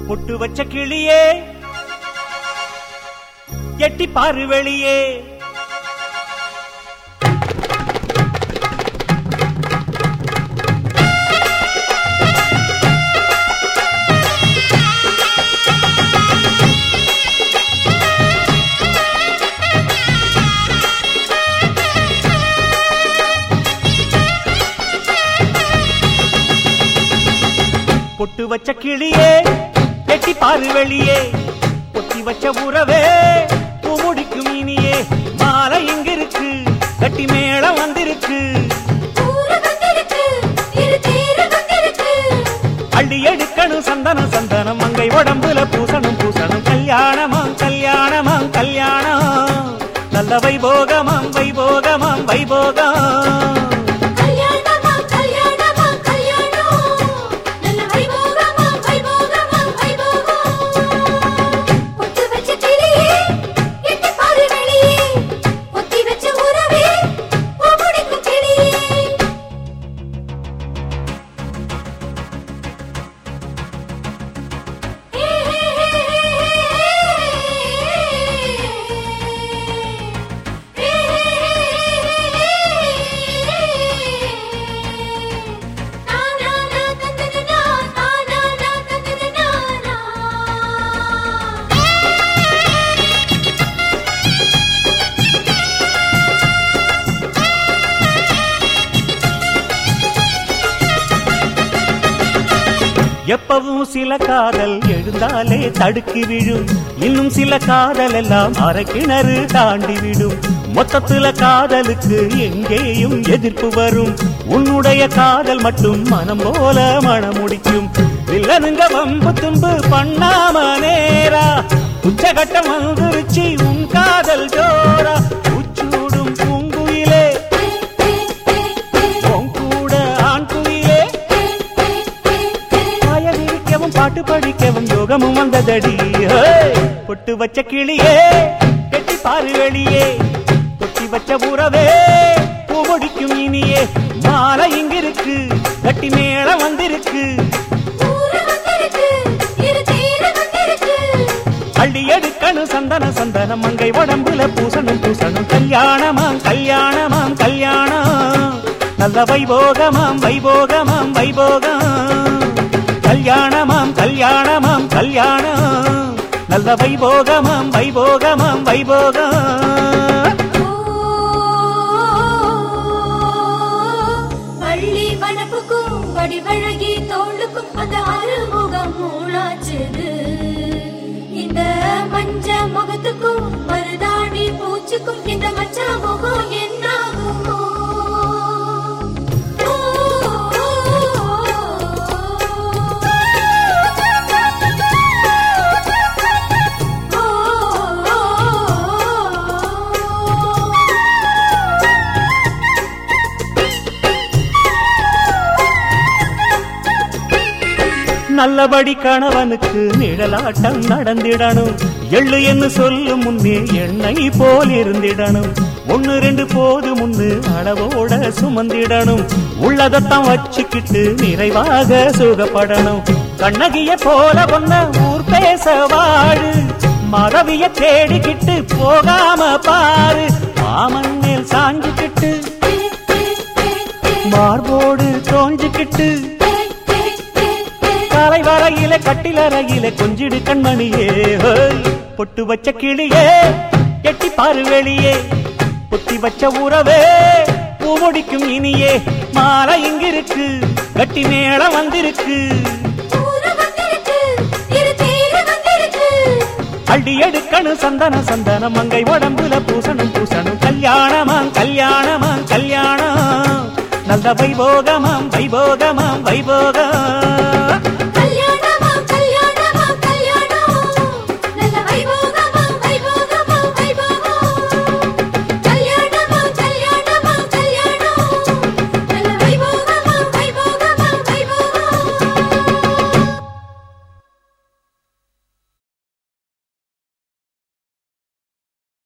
பொட்டு வச்ச கிளியே எட்டி பாரு வெளியே பொட்டு வச்ச கிளியே எட்டி பாரு வெளியே பொத்தி வச்ச உறவே பூமுடிக்கும் இனியே மாலை இங்க இருக்கு கட்டி மேளம் வந்திருக்கு ஊரு வந்திருக்கு, இரு தேரு வந்திருக்கு. அள்ளி எடுக்கணும் சந்தனம் சந்தனம் மங்கை உடம்புல பூசணும் பூசணும் கல்யாணமாம் கல்யாணமாம் கல்யாணம் நல்ல வைபோகமாம் வைபோகமாம் வைபோகம் கல்யாணமா, கல்யாணமா, கல்யாணம். நல்ல வைபோகமா, வைபோகமா, வைபோகம். பொட்டு வச்ச கிளியே, எட்டி பாரு வெளியே. பொத்தி வச்ச உறவே, பூ முடிக்கும் கிளியே. எப்பவும் சில காதல் எழுந்தாலே தடுக்கி விழும் இன்னும் சில காதல் எல்லாம் அரை கிணறு தாண்டி விடும் மொத்தத்துல காதலுக்கு எங்கேயும் எதிர்ப்பு வரும் உன்னுடைய காதல் மட்டும் மனம் போல மணமுடிக்கும் வில்லனுங்க வம்பு தும்பு பண்ணாம நேரா உச்சகட்டம் வந்துருச்சு உன் காதல் ஜோரா உச்சூடும் பூங்குயிலே உன் கூட ஆண் குயிலே பாயவிரிக்கவும் பாட்டு படிக்கவும் யோகமும் வந்ததடி ஹே! பொட்டு வச்ச கிளியே கெட்டி பாரு வெளியே பொட்டி வச்ச உறவே பூமுடிக்கும் இனியே மாலை இங்கிருக்கு கட்டி மேளம் வந்திருக்கு ஊரு வந்திருக்கு, இரு தேரு வந்திருக்கு. அள்ளி எடுக்கணும் சந்தன சந்தனம் மங்கை உடம்புல பூசணும் பூசணும் கல்யாணமாம் கல்யாணமாம் கல்யாணம் நல்ல வைபோகமாம் வைபோகமாம் வைபோகம் கல்யாணமாம் கல்யாணமாம் கல்யாணம் நல்ல வைபோகமாம் வைபோகமாம் வைபோகம் வள்ளி வனப்புக்கும் வடிவழகி தோளுக்கும் அந்த அறுமுகம் மூளாச்சுது இந்த மஞ்ச முகத்துக்கும் மருதாணி பூச்சுக்கும் இந்த மச்ச முகம் என்னாகுமோ நல்லபடி கணவனுக்கு நிழலாட்டம் நடந்திடணும் எள்ளு என்று சொல்லும் முன்னே எண்ணெய் போல் இருந்திடணும் ஒன்னு ரெண்டு போது முன்னு அளவோட சுமந்திடணும் உள்ளதத்தான் வச்சுக்கிட்டு நிறைவாக சுகப்படணும் கண்ணகிய போல பொண்ண ஊர் பேச வாழு மறவிய தேடிக்கிட்டு போகாம பாரு மாமன் மேல் சாஞ்சுக்கிட்டு மார்போடு தோஞ்சுக்கிட்டு காலை வரையில கட்டிலறையில கொஞ்சிடு கண்மணியே ஹோய். பொட்டு வச்ச கிளியே எட்டி பாரு வெளியே பொத்தி வச்ச உறவே பூமுடிக்கும் இனியே மாலை இங்கிருக்கு கட்டி மேளம் வந்திருக்கு ஊரு வந்திருக்கு, இரு தேரு வந்திருக்கு. அள்ளி எடுக்கணும் சந்தன சந்தனம் மங்கை உடம்புல பூசணும் பூசணும் கல்யாணமாம் கல்யாணமாம் கல்யாணம் நல்ல வைபோகமாம் வைபோகமாம் வைபோகம்